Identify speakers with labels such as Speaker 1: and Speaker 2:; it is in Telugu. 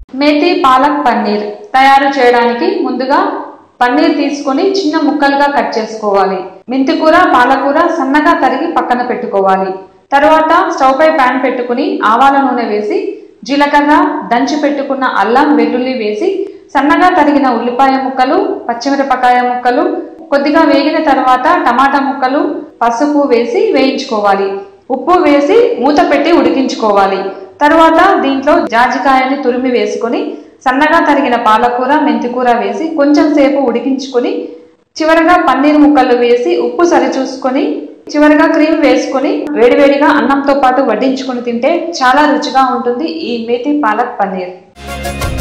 Speaker 1: మేతి పాలక్ పన్నీర్ తయారు చేయడానికి ముందుగా పన్నీర్ తీసుకొని చిన్న ముక్కలుగా కట్ చేసుకోవాలి మెంతికూర పాలకూర సన్నగా తరిగి పక్కన పెట్టుకోవాలి తర్వాత స్టవ్ పై ప్యాన్ పెట్టుకుని ఆవాల నూనె వేసి జీలకర్ర దంచి పెట్టుకున్న అల్లం వెల్లుల్లి వేసి సన్నగా తరిగిన ఉల్లిపాయ ముక్కలు పచ్చిమిరపకాయ ముక్కలు కొద్దిగా వేగిన తర్వాత టమాటా ముక్కలు పసుపు వేసి వేయించుకోవాలి ఉప్పు వేసి మూత పెట్టి ఉడికించుకోవాలి తర్వాత దీంట్లో జాజికాయని తురిమి వేసుకొని సన్నగా తరిగిన పాలకూర మెంతికూర వేసి కొంచెం సేపు ఉడికించుకొని చివరగా పన్నీర్ ముక్కలు వేసి ఉప్పు సరిచూసుకొని చివరగా క్రీమ్ వేసుకొని వేడివేడిగా అన్నంతో పాటు వడ్డించుకొని తింటే చాలా రుచిగా ఉంటుంది ఈ మేతి పాలక్ పన్నీర్